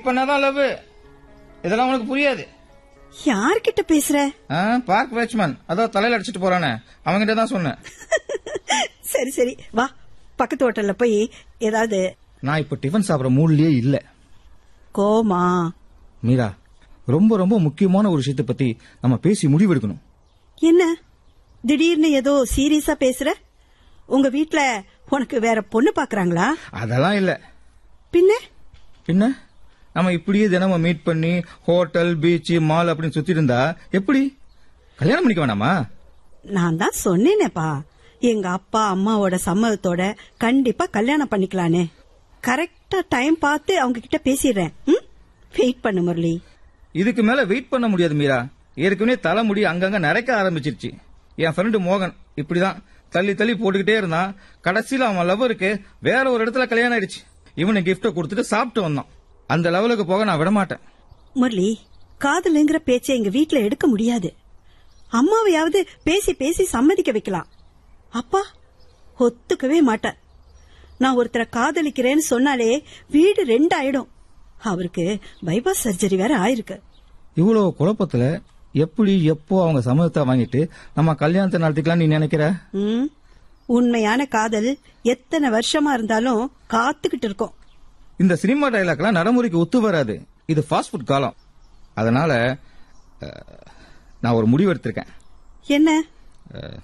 பண்ணாதான் லவ் இதெல்லாம் உனக்கு புரியாது யார்கிட்ட பேசுற ஆ, பார்க் வாட்ச்மேன் அதான் தலையில அடிச்சிட்டு போறானே அவங்கிட்ட தான் சொன்னேன் சரி சரி வா பக்கத்து ஹோட்டல்ல போய் ஏதாவது நான் இப்ப டிஃபன் சாப்பிடுற மூட்லயே இல்ல கோமா மீரா ரொம்ப ரொம்ப முக்கியமான ஒரு விஷயத்தை பத்தி நம்ம பேசி முடிவெடுக்கணும் என்ன திடீர்னு ஏதோ சீரியஸா பேசுற உங்க வீட்ல உனக்கு வேற பொண்ணு பாக்குறாங்களா அதெல்லாம் இல்ல பின்ன பின்ன நம்ம இப்படியே தினமும் மீட் பண்ணி ஹோட்டல் பீச் மால் அப்படின்னு சுத்தி இருந்தா எப்படி கல்யாணம் பண்ணிக்க வேணாமா நான் தான் சொன்னேனேப்பா எங்க அப்பா அம்மாவோட சம்மதத்தோட கண்டிப்பா கல்யாணம் பண்ணிக்கலானே கரெக்டா டைம் பார்த்து அவங்க கிட்ட பேசிடுறேன் ம்? வெயிட் பண்ணு முரளி இதுக்கு மேல வெயிட் பண்ண முடியாது மீரா ஏற்கனவே தலைமுடி அங்கங்க நரைக்க ஆரம்பிச்சிருச்சு என் ஃப்ரெண்டு மோகன் இப்படிதான் தள்ளி தள்ளி போட்டுக்கிட்டே இருந்தான் கடைசியில அவன் லவ்வருக்கு வேற ஒரு இடத்துல கல்யாணம் ஆயிடுச்சு இவனு கிஃப்ட கொடுத்துட்டு சாப்பிட்டு வந்தான் அந்த லெவலுக்கு போக நான் விட மாட்டேன் முரளி காதலுங்கிற பேச்சை எங்க வீட்ல எடுக்க முடியாது அம்மாவையாவது பேசி பேசி சம்மதிக்க வைக்கலாம் அப்பா ஒத்துக்கவே மாட்டார் நான் ஒருத்தரை காதலிக்கிறேன்னு சொன்னாலே வீடு ரெண்டு ஆயிடும் அவருக்கு பைபாஸ் சர்ஜரி வேற ஆயிருக்கு இவ்வளவு குழப்பத்துல எப்படி எப்போ அவங்க சம்மதத்தை வாங்கிட்டு நம்ம கல்யாணத்தை நடத்திக்கலாம் நீ நினைக்கிற ம், உண்மையான காதல் எத்தனை வருஷமா இருந்தாலும் காத்துக்கிட்டு இருக்கோம் இந்த சினிமா டைலாக்லாம் நடைமுறைக்கு ஒத்து வராது இது ஃபாஸ்ட் ஃபுட் காலம் அதனால அஹ், நான் ஒரு முடிவு எடுத்திருக்கேன் என்ன அஹ்,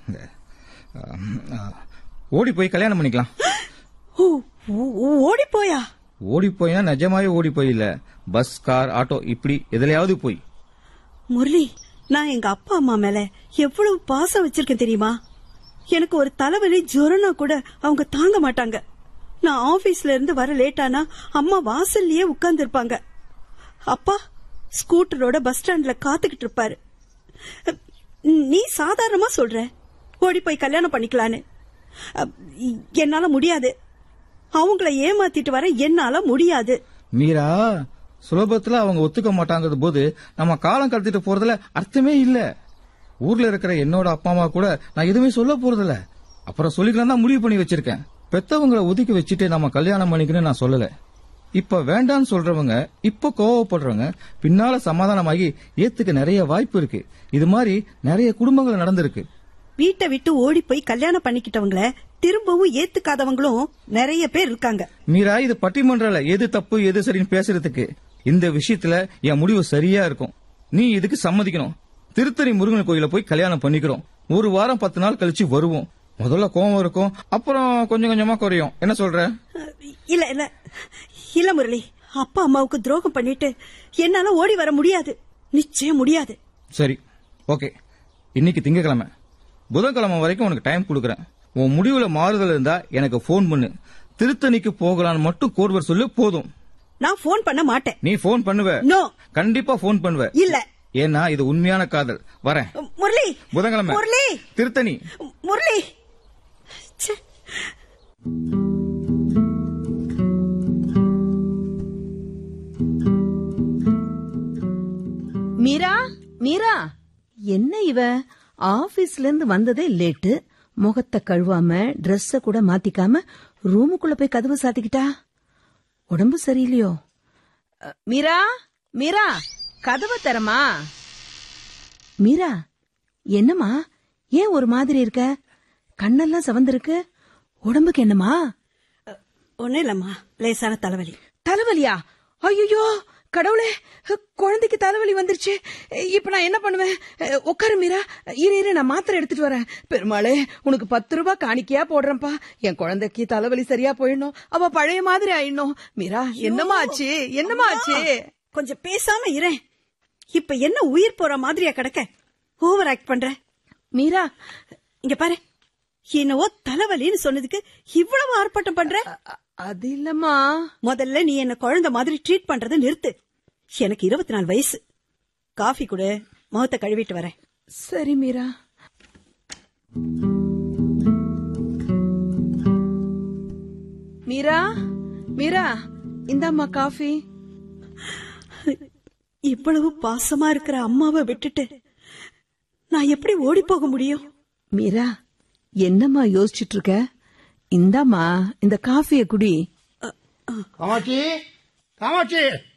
அஹ், ஓடி போய் கல்யாணம் பண்ணிக்கலாம் ஓ, ஓ- ஓடி போயா ஓடி போய்னா நிஜமாவே ஓடி போய் இல்ல பஸ் கார் ஆட்டோ இப்படி எதுலயாவது போய் முரளி நான் எங்க அப்பா அம்மா மேல எவ்வளவு பாசம் வச்சிருக்கேன் தெரியுமா எனக்கு ஒரு தலைவலி ஜுரம்னா கூட அவங்க தாங்க மாட்டாங்க நான் ஆபீஸ்ல இருந்து வர லேட்டானா அம்மா வாசல்லயே உட்கார்ந்து இருப்பாங்க அப்பா ஸ்கூட்டரோட பஸ் ஸ்டாண்ட்ல காத்துக்கிட்டு இருப்பாரு நீ சாதாரணமா சொல்ற ஓடி போய் கல்யாணம் பண்ணிக்கலான்னு அ, என்னால முடியாது அவங்கள ஏமாத்திட்டு வர என்னால முடியாது மீரா சுலபத்துல அவங்க ஒத்துக்க மாட்டாங்கிறது போது நம்ம காலம் கடத்திட்டு போறதுல அர்த்தமே இல்ல ஊர்ல இருக்கிற என்னோட அப்பா அம்மா கூட நான் எதுவுமே சொல்ல போறதில்ல அப்புறம் சொல்லிக்கலாம் தான் முடிவு பண்ணி வச்சிருக்கேன் பெத்தவங்களை ஒதுக்கி வச்சுட்டு நம்ம கல்யாணம் பண்ணிக்கணும்னு நான் சொல்லல இப்ப வேண்டான்னு சொல்றவங்க இப்ப கோவப்படுறவங்க பின்னால சமாதானமாகி ஏத்துக்க நிறைய வாய்ப்பு இருக்கு இது மாதிரி நிறைய குடும்பங்கள் நடந்திருக்கு வீட்டை விட்டு ஓடி போய் கல்யாணம் பண்ணிக்கிட்டவங்கள திரும்பவும் ஏத்துக்காதவங்களும் நிறைய பேர் இருக்காங்க மீரா இது பட்டிமன்றல எது தப்பு எது சரின்னு பேசுறதுக்கு இந்த விஷயத்துல என் முடிவு சரியா இருக்கும் நீ இதுக்கு சம்மதிக்கணும் திருத்தணி முருகன் கோயில போய் கல்யாணம் பண்ணிக்கிறோம் ஒரு வாரம் பத்து நாள் கழிச்சு வருவோம் முதல்ல கோவம் இருக்கும் அப்புறம் கொஞ்சம் கொஞ்சமா குறையும் என்ன சொல்ற அஹ், இல்ல இல்ல இல்ல முரளி அப்பா அம்மாவுக்கு துரோகம் பண்ணிட்டு என்னால ஓடி வர முடியாது நிச்சயம் முடியாது சரி ஓகே இன்னைக்கு திங்கக்கிழமை புதன்கிழமை வரைக்கும் உனக்கு டைம் கொடுக்கறேன் உன் முடிவுல மாறுதல் இருந்தா எனக்கு ஃபோன் பண்ணு திருத்தணிக்கு போகலான்னு மட்டும் கோர்வர் சொல்லு போதும் நான் போன் பண்ண மாட்டேன் நீ ஃபோன் பண்ணுவ நோ கண்டிப்பா ஃபோன் பண்ணுவ இல்ல ஏன்னா இது உண்மையான காதல் வரேன் முரளி புதன்கிழமை முரளி திருத்தணி முரளி ச்சே. மீரா மீரா என்ன இவ ஆபீஸ்ல இருந்து வந்ததே லேட்டு முகத்தை கழுவாம Dress-அ கூட மாத்திக்காம ரூமுக்குள்ள போய் கதவு சாத்திக்கிட்டா உடம்பு சரியில்லையோ அ, மீரா மீரா கதவை தரமா மீரா என்னம்மா ஏன் ஒரு மாதிரி இருக்க கண்ணெல்லாம் சிவந்திருக்கு உடம்புக்கு என்னம்மா ஒண்ணும் இல்லம்மா லேசான தலைவலி தலைவலியா ஐயோ கடவுளே குழந்தைக்கு தலைவலி வந்துருச்சு இப்ப நான் என்ன பண்ணுவேன் உட்காரு மீரா இரு இரு நான் மாத்திரை எடுத்துட்டு வரேன் பெருமாளே உனக்கு பத்து ரூபாய் காணிக்கையா போடுறேன்ப்பா என் குழந்தைக்கு தலைவலி சரியா போயிடணும் அவ பழைய மாதிரி ஆயிடணும் மீரா என்னமா ஆச்சு என்னமா ஆச்சு கொஞ்சம் பேசாம இரேன் இப்ப என்ன உயிர் போற மாதிரியா கிடக்க ஓவர் ஆக்ட் பண்ற மீரா இங்க பாரு என்னவோ தலைவலின்னு சொன்னதுக்கு இவ்வளவு ஆர்ப்பாட்டம் பண்ற அ- அது இல்லம்மா முதல்ல நீ என்ன குழந்தை மாதிரி ட்ரீட் பண்றதை நிறுத்து எனக்கு இருபத்தி நாலு வயசு காஃபி கொடு முகத்தை கழுவிட்டு வரேன் சரி மீரா மீரா மீரா இந்தாம்மா காஃபி இவ்வளவு பாசமா இருக்கிற அம்மாவை விட்டுட்டு நான் எப்படி ஓடி போக முடியும் மீரா என்னம்மா யோசிச்சுட்டு இருக்க இந்தாம்மா இந்த காஃபிய குடி காமாட்சி காமாட்சி